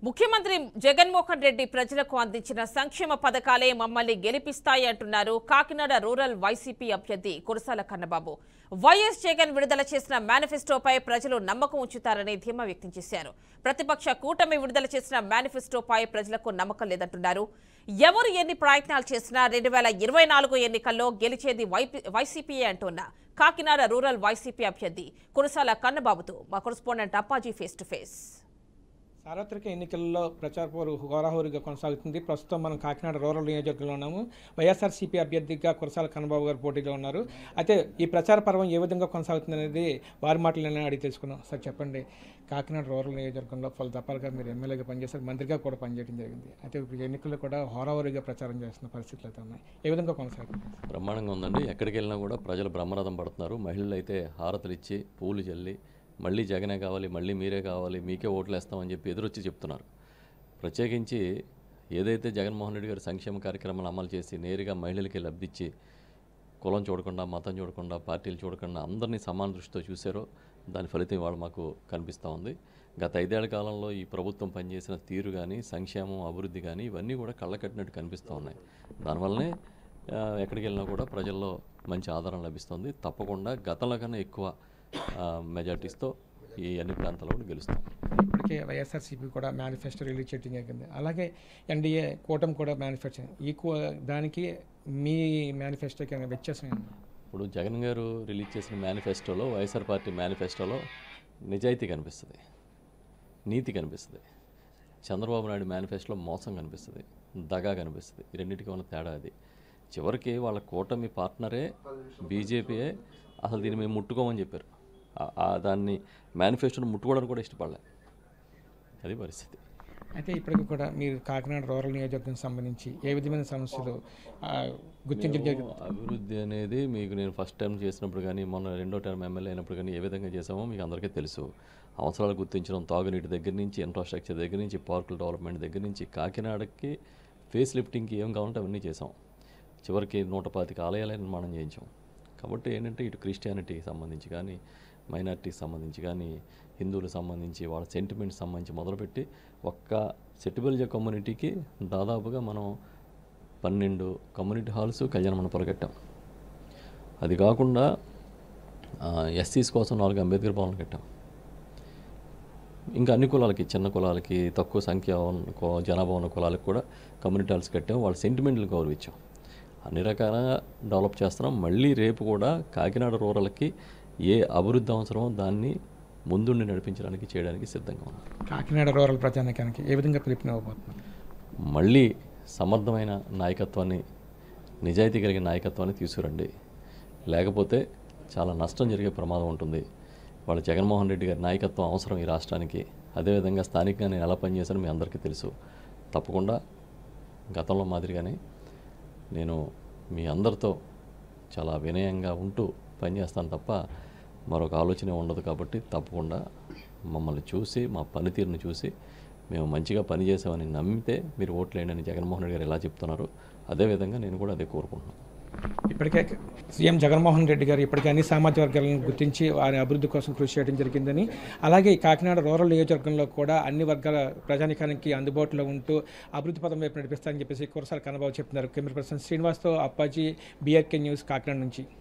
ముఖ్యమంత్రి జగన్మోహన్ రెడ్డి ప్రజలకు అందించిన సంక్షేమ పథకాలే మమ్మల్ని గెలిపిస్తాయి అంటున్నారు కాకినాడ రూరల్ వైసీపీ అభ్యర్థి కురసాల కన్నబాబు వైఎస్ జగన్ విడుదల చేసిన మేనిఫెస్టోపై ప్రజలు నమ్మకం ఉంచుతారని ధీమా వ్యక్తం చేశారు ప్రతిపక్ష కూటమి విడుదల చేసిన మేనిఫెస్టోపై ప్రజలకు నమ్మకం లేదంటున్నారు ఎవరు ఎన్ని ప్రయత్నాలు చేసినా రెండు వేల ఇరవై నాలుగు ఎన్నికల్లో గెలిచేది వైపీ- వైసీపీయే అంటున్న కాకినాడ రూరల్ వైసీపీ అభ్యర్థి కురసాల కన్నబాబుతో మా correspondent Appaji face to face సార్వత్రిక ఎన్నికల్లో ప్రచార పోరు హోరాహోరీగా కొనసాగుతుంది ప్రస్తుతం మనం కాకినాడ రూరల్ నియోజకవర్గంలో ఉన్నాము వైఎస్ఆర్సీపీ అభ్యర్థిగా కురసాల కన్నబాబు గారు పోటీలో ఉన్నారు అయితే ఈ ప్రచార పర్వం ఏ విధంగా కొనసాగుతుంది అనేది వారి మాటలనే అడిగి తెలుసుకున్నాం సార్ చెప్పండి కాకినాడ రూరల్ నియోజకవర్గంలో పలు దఫాలుగా మీరు ఎమ్మెల్యేగా పనిచేశారు మంత్రిగా కూడా పనిచేయడం జరిగింది అయితే ఇప్పుడు ఎన్నికల్లో కూడా హోరాహోరీగా ప్రచారం చేస్తున్న పరిస్థితులు అయితే ఉన్నాయి ఏ విధంగా కొనసాగుతుంది బ్రహ్మాండంగా ఉందండి ఎక్కడికి వెళ్ళినా కూడా ప్రజలు బ్రహ్మరథం పడుతున్నారు మహిళలు అయితే హారతులు ఇచ్చి పూలు చల్లి మళ్ళీ జగనే కావాలి మళ్ళీ మీరే కావాలి మీకే ఓట్లు వేస్తామని చెప్పి ఎదురొచ్చి చెప్తున్నారు ప్రత్యేకించి ఏదైతే జగన్మోహన్ రెడ్డి గారు సంక్షేమ కార్యక్రమాలు అమలు చేసి నేరుగా మహిళలకి లబ్ధిచ్చి కులం చూడకుండా మతం చూడకుండా పార్టీలు చూడకుండా అందరినీ సమాన దృష్టితో చూశారో దాని ఫలితం ఇవాళ మాకు కనిపిస్తూ ఉంది గత ఐదేళ్ల కాలంలో ఈ ప్రభుత్వం పనిచేసిన తీరు కానీ సంక్షేమం అభివృద్ధి కానీ ఇవన్నీ కూడా కళ్ళకట్టినట్టు కనిపిస్తూ ఉన్నాయి దానివల్లనే ఆ, ఎక్కడికి వెళ్ళినా కూడా ప్రజల్లో మంచి ఆదరణ లభిస్తుంది తప్పకుండా గతంలో కన్నా ఎక్కువ ఆ, మెజార్టీస్తో ఈ అన్ని ప్రాంతాల్లో కూడా గెలుస్తాం ఇప్పటికే వైఎస్ఆర్సీపీ కూడా మేనిఫెస్టో రిలీజ్ చేయడం జరిగింది అలాగే ఎన్డీఏ కూటమి కూడా మేనిఫెస్టో ఈ కూ- దానికి మీ మేనిఫెస్టోకి ఏమైనా వ్యత్యాసం ఏంటి? ఇప్పుడు జగన్ గారు రిలీజ్ చేసిన మేనిఫెస్టోలో వైఎస్ఆర్ పార్టీ మేనిఫెస్టోలో నిజాయితీ కనిపిస్తుంది నీతి కనిపిస్తుంది చంద్రబాబు నాయుడు మేనిఫెస్టోలో మోసం కనిపిస్తుంది దగా కనిపిస్తుంది ఈ రెండింటికి ఉన్న తేడా అది చివరికి వాళ్ళ కూటమి పార్ట్నరే బీజేపీయే అసలు దీన్ని మేము ముట్టుకోమని చెప్పారు ఆ- ఆ దాన్ని మేనిఫెస్టోని ముట్టుకోవడానికి కూడా ఇష్టపడలే అది పరిస్థితి అయితే ఇప్పటికి కూడా మీరు కాకినాడ రూరల్ నియోజకవర్గం సంబంధించి ఏ విధమైన సమస్యలు ఆ, గుర్తించడం జరిగింది అభివృద్ధి అనేది మీకు నేను ఫస్ట్ టైం చేసినప్పుడు కానీ మొన్న రెండో టైం ఎమ్మెల్యే అయినప్పుడు కానీ ఏ విధంగా చేసామో మీకు అందరికీ తెలుసు అవసరాలు గుర్తించడం తాగునీటి దగ్గర నుంచి ఇన్ఫ్రాస్ట్రక్చర్ దగ్గర నుంచి పార్కుల డెవలప్మెంట్ దగ్గర నుంచి కాకినాడకి ఫేస్ లిఫ్టింగ్కి ఏం కావాలంటే అవన్నీ చేసాం చివరికి నూట పాతిక ఆలయాలే నిర్మాణం చేయించాం కాబట్టి ఏంటంటే ఇటు క్రిస్టియానిటీకి సంబంధించి కానీ మైనార్టీకి సంబంధించి కానీ హిందువులకు సంబంధించి వాళ్ళ సెంటిమెంట్స్ సంబంధించి మొదలుపెట్టి ఒక్క సెటిబల్జ కమ్యూనిటీకి దాదాపుగా మనం పన్నెండు కమ్యూనిటీ హాల్స్ కళ్యాణ మండపాలు కట్టాం అది కాకుండా ఎస్సీస్ కోసం నాలుగు అంబేద్కర్ భవన్లు కట్టాం ఇంకా అన్ని కులాలకి చిన్న కులాలకి తక్కువ సంఖ్య ఉన్న కు- జనాభా ఉన్న కులాలకు కూడా కమ్యూనిటీ హాల్స్ కట్టాం వాళ్ళ సెంటిమెంట్లు గౌరవించాం అన్ని రకాలుగా డెవలప్ చేస్తున్నాం మళ్ళీ రేపు కూడా కాకినాడ రూరల్కి ఏ అభివృద్ధి అవసరమో దాన్ని ముందుండి నడిపించడానికి చేయడానికి సిద్ధంగా ఉన్నాం కాకినాడ రూరల్ ప్రజానికానికి ఏ విధంగా పిలుపునివ్వబోతున్నారు మళ్ళీ సమర్థమైన నాయకత్వాన్ని నిజాయితీ కలిగిన నాయకత్వాన్ని తీసుకురండి లేకపోతే చాలా నష్టం జరిగే ప్రమాదం ఉంటుంది వాళ్ళ జగన్మోహన్ రెడ్డి గారి నాయకత్వం అవసరం ఈ రాష్ట్రానికి అదేవిధంగా స్థానికంగా నేను ఎలా పనిచేశానో మీ అందరికీ తెలుసు తప్పకుండా గతంలో మాదిరిగానే నేను మీ అందరితో చాలా వినయంగా ఉంటూ పనిచేస్తాను తప్ప మరొక ఆలోచన ఉండదు కాబట్టి తప్పకుండా మమ్మల్ని చూసి మా పనితీరుని చూసి మేము మంచిగా పనిచేసామని నమ్మితే మీరు ఓట్లేయండి అని జగన్మోహన్ రెడ్డి గారు ఎలా చెప్తున్నారు అదేవిధంగా నేను కూడా అదే కోరుకుంటున్నాను ఇప్పటికే సీఎం జగన్మోహన్ రెడ్డి గారు ఇప్పటికే అన్ని సామాజిక వర్గాలను గుర్తించి వారి అభివృద్ధి కోసం కృషి చేయడం జరిగిందని అలాగే ఈ కాకినాడ రూరల్ నియోజకవర్గంలో కూడా అన్ని వర్గాల ప్రజానికానికి అందుబాటులో ఉంటూ అభివృద్ధి పదం వైపు నడిపిస్తారని చెప్పేసి కురసాల కన్నబాబు చెప్తున్నారు కెమెరా పర్సన్ శ్రీనివాస్తో అప్పాజీ బీఆర్కే న్యూస్ కాకినాడ నుంచి